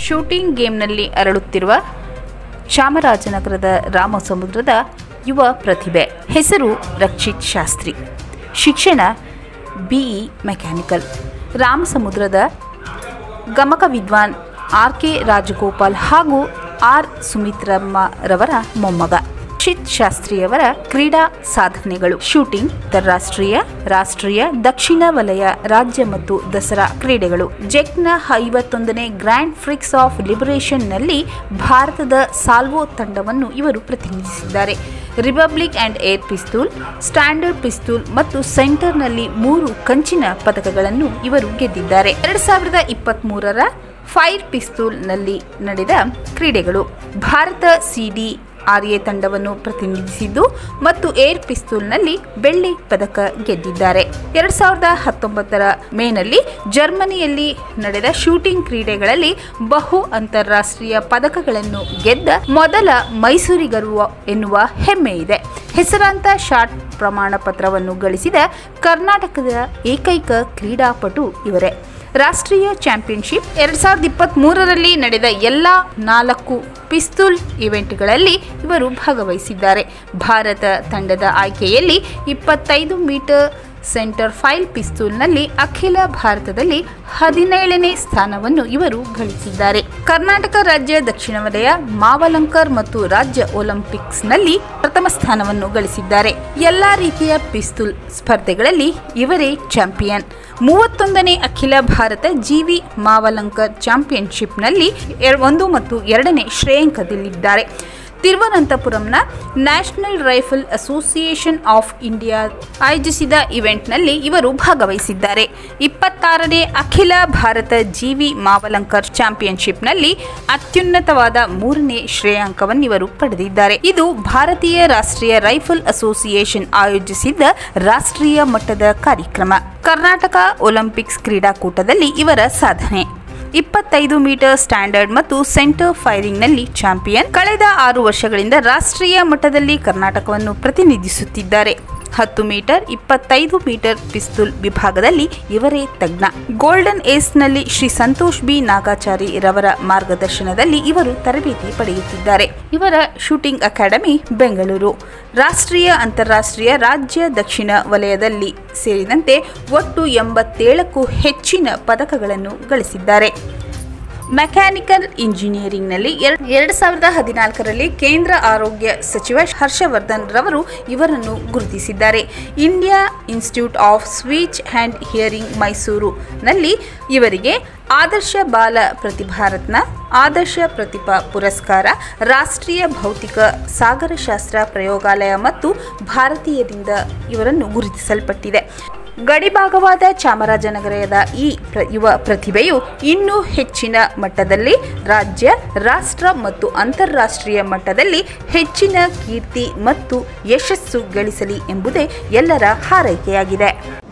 shooting ಗೇಮ್ನಲ್ಲಿ ಅರಳುತ್ತಿರುವ ಚಾಮರಾಜನಗರದ ರಾಮಸಮುದ್ರದ ಯುವ ಪ್ರತಿಭೆ ಹೆಸರು ರಕ್ಷಿತ್ ಶಾಸ್ತ್ರಿ ಶಿಕ್ಷಣ ಬಿಇ ಮೆಕ್ಯಾನಿಕಲ್ ರಾಮಸಮುದ್ರದ ಗಮಕ ವಿದ್ವಾನ್ ಆರ್ ಕೆ ರಾಜಗೋಪಾಲ್ ಹಾಗೂ ಆರ್ ಸುಮಿತ್ರಮ್ಮರವರ ಮೊಮ್ಮಗ ರಕ್ಷಿತ್ ಶಾಸ್ತ್ರಿಯವರ ಕ್ರೀಡಾ ಸಾಧನೆಗಳು ಶೂಟಿಂಗ್ ಅಂತಾರಾಷ್ಟ್ರೀಯ ರಾಷ್ಟ್ರೀಯ ದಕ್ಷಿಣ ವಲಯ ರಾಜ್ಯ ಮತ್ತು ದಸರಾ ಕ್ರೀಡೆಗಳು ಜೆಕ್ನ ಐವತ್ತೊಂದನೇ ಗ್ರ್ಯಾಂಡ್ ಫ್ರಿಕ್ಸ್ ಆಫ್ ಲಿಬರೇಷನ್ನಲ್ಲಿ ಭಾರತದ ಸಾಲ್ವೋ ತಂಡವನ್ನು ಇವರು ಪ್ರತಿನಿಧಿಸಿದ್ದಾರೆ republic and air pistol standard pistol ಮತ್ತು ಸೆಂಟರ್ನಲ್ಲಿ ಮೂರು ಕಂಚಿನ ಪದಕಗಳನ್ನು ಇವರು ಗೆದ್ದಿದ್ದಾರೆ ಎರಡು ಸಾವಿರದ ಇಪ್ಪತ್ತ್ಮೂರರ ಫೈರ್ ಪಿಸ್ತೂಲ್ನಲ್ಲಿ ನಡೆದ ಕ್ರೀಡೆಗಳು ಭಾರತ ಸಿಡಿ ಆರ್ಎ ತಂಡವನ್ನು ಪ್ರತಿನಿಧಿಸಿದ್ದು ಮತ್ತು ಏರ್ ಪಿಸ್ತೂಲ್ನಲ್ಲಿ ಬೆಳ್ಳಿ ಪದಕ ಗೆದ್ದಿದ್ದಾರೆ ಎರಡು ಸಾವಿರದ ಹತ್ತೊಂಬತ್ತರ ಮೇನಲ್ಲಿ ಜರ್ಮನಿಯಲ್ಲಿ ನಡೆದ ಶೂಟಿಂಗ್ ಕ್ರೀಡೆಗಳಲ್ಲಿ ಬಹು ಅಂತಾರಾಷ್ಟ್ರೀಯ ಪದಕಗಳನ್ನು ಗೆದ್ದ ಮೊದಲ ಮೈಸೂರಿಗರು ಎನ್ನುವ ಹೆಮ್ಮೆ ಇದೆ ಹೆಸರಾಂತ ಶಾಟ್ ಪ್ರಮಾಣ ಪತ್ರವನ್ನು ಗಳಿಸಿದ ಕರ್ನಾಟಕದ ಏಕೈಕ ಕ್ರೀಡಾಪಟು ಇವರೇ ರಾಷ್ಟ್ರೀಯ ಚಾಂಪಿಯನ್ಶಿಪ್ ಎರಡು ಸಾವಿರದ ಇಪ್ಪತ್ತ್ ಮೂರರಲ್ಲಿ ನಡೆದ ಎಲ್ಲ ನಾಲ್ಕು ಪಿಸ್ತೂಲ್ ಇವೆಂಟ್ಗಳಲ್ಲಿ ಇವರು ಭಾಗವಹಿಸಿದ್ದಾರೆ ಭಾರತ ತಂಡದ ಆಯ್ಕೆಯಲ್ಲಿ ಇಪ್ಪತ್ತೈದು ಮೀಟರ್ ಸೆಂಟರ್ ಫೈಲ್ ಪಿಸ್ತೂಲ್ನಲ್ಲಿ ಅಖಿಲ ಭಾರತದಲ್ಲಿ ಹದಿನೇಳನೇ ಸ್ಥಾನವನ್ನು ಇವರು ಗಳಿಸಿದ್ದಾರೆ ಕರ್ನಾಟಕ ರಾಜ್ಯ ದಕ್ಷಿಣ ವಲಯ ಮಾವಲಂಕರ್ ಮತ್ತು ರಾಜ್ಯ ಒಲಿಂಪಿಕ್ಸ್ನಲ್ಲಿ ಪ್ರಥಮ ಸ್ಥಾನವನ್ನು ಗಳಿಸಿದ್ದಾರೆ ಎಲ್ಲಾ ರೀತಿಯ ಪಿಸ್ತೂಲ್ ಸ್ಪರ್ಧೆಗಳಲ್ಲಿ ಇವರೇ ಚಾಂಪಿಯನ್ ಮೂವತ್ತೊಂದನೇ ಅಖಿಲ ಭಾರತ ಜಿವಿ ಮಾವಲಂಕರ್ ಚಾಂಪಿಯನ್ಶಿಪ್ನಲ್ಲಿ ಎರ- ಒಂದು ಮತ್ತು ಎರಡನೇ ಶ್ರೇಯಾಂಕದಲ್ಲಿದ್ದಾರೆ ತಿರುವನಂತಪುರಂನ national rifle association of India ಆಯೋಜಿಸಿದ ಇವೆಂಟ್ನಲ್ಲಿ ಇವರು ಭಾಗವಹಿಸಿದ್ದಾರೆ ಇಪ್ಪತ್ತಾರನೇ ಅಖಿಲ ಭಾರತ ಜಿವಿ ಮಾವಲಂಕರ್ ಚಾಂಪಿಯನ್ಶಿಪ್ನಲ್ಲಿ ಅತ್ಯುನ್ನತವಾದ ಮೂರನೇ ಶ್ರೇಯಾಂಕವನ್ನು ಇವರು ಪಡೆದಿದ್ದಾರೆ ಇದು ಭಾರತೀಯ ರಾಷ್ಟ್ರೀಯ ರೈಫಲ್ ಅಸೋಸಿಯೇಷನ್ ಆಯೋಜಿಸಿದ್ದ ರಾಷ್ಟ್ರೀಯ ಮಟ್ಟದ ಕಾರ್ಯಕ್ರಮ ಕರ್ನಾಟಕ ಒಲಿಂಪಿಕ್ಸ್ ಕ್ರೀಡಾಕೂಟದಲ್ಲಿ ಇವರ ಸಾಧನೆ ಇಪ್ಪತ್ತೈದು ಮೀಟರ್ ಸ್ಟ್ಯಾಂಡರ್ಡ್ ಮತ್ತು ಸೆಂಟರ್ ಫೈರಿಂಗ್ನಲ್ಲಿ ಚಾಂಪಿಯನ್ ಕಳೆದ ಆರು ವರ್ಷಗಳಿಂದ ರಾಷ್ಟ್ರೀಯ ಮಟ್ಟದಲ್ಲಿ ಕರ್ನಾಟಕವನ್ನು ಪ್ರತಿನಿಧಿಸುತ್ತಿದ್ದಾರೆ ಹತ್ತು ಮೀಟರ್ ಇಪ್ಪತ್ತೈದು ಮೀಟರ್ ಪಿಸ್ತೂಲ್ ವಿಭಾಗದಲ್ಲಿ ಇವರೇ ತಜ್ಞ ಗೋಲ್ಡನ್ ಏಸ್ನಲ್ಲಿ ಶ್ರೀ ಸಂತೋಷ್ ಬಿ ನಾಗಾಚಾರಿ ರವರ ಮಾರ್ಗದರ್ಶನದಲ್ಲಿ ಇವರು ತರಬೇತಿ ಪಡೆಯುತ್ತಿದ್ದಾರೆ ಇವರ ಶೂಟಿಂಗ್ ಅಕಾಡೆಮಿ ಬೆಂಗಳೂರು ರಾಷ್ಟ್ರೀಯ ಅಂತಾರಾಷ್ಟ್ರೀಯ ರಾಜ್ಯ ದಕ್ಷಿಣ ವಲಯದಲ್ಲಿ ಸೇರಿದಂತೆ ಒಟ್ಟು ಎಂಬತ್ತೇಳಕ್ಕೂ ಹೆಚ್ಚಿನ ಪದಕಗಳನ್ನು ಗಳಿಸಿದ್ದಾರೆ ಮೆಕ್ಯಾನಿಕಲ್ ಇಂಜಿನಿಯರಿಂಗ್ನಲ್ಲಿ ಎರಡು ಎರಡು ಸಾವಿರದ ಹದಿನಾಲ್ಕರಲ್ಲಿ ಕೇಂದ್ರ ಆರೋಗ್ಯ ಸಚಿವ ಹರ್ಷವರ್ಧನ್ ರವರು ಇವರನ್ನು ಗುರುತಿಸಿದ್ದಾರೆ India institute of speech and hearing ಮೈಸೂರುನಲ್ಲಿ ಇವರಿಗೆ ಆದರ್ಶ ಬಾಲ ಪ್ರತಿಭಾರತ್ನ ಆದರ್ಶ ಪ್ರತಿಭಾ ಪುರಸ್ಕಾರ ರಾಷ್ಟ್ರೀಯ ಭೌತಿಕ ಸಾಗರಶಾಸ್ತ್ರ ಪ್ರಯೋಗಾಲಯ ಮತ್ತು ಭಾರತೀಯರಿಂದ ಇವರನ್ನು ಗುರುತಿಸಲ್ಪಟ್ಟಿದೆ ಗಡಿಭಾಗವಾದ ಚಾಮರಾಜನಗರದ ಈ ಪ್ರ- ಯುವ ಪ್ರತಿಭೆಯು ಇನ್ನೂ ಹೆಚ್ಚಿನ ಮಟ್ಟದಲ್ಲಿ ರಾಜ್ಯ ರಾಷ್ಟ್ರ ಮತ್ತು ಅಂತಾರಾಷ್ಟ್ರೀಯ ಮಟ್ಟದಲ್ಲಿ ಹೆಚ್ಚಿನ ಕೀರ್ತಿ ಮತ್ತು ಯಶಸ್ಸು ಗಳಿಸಲಿ ಎಂಬುದೇ ಎಲ್ಲರ ಹಾರೈಕೆಯಾಗಿದೆ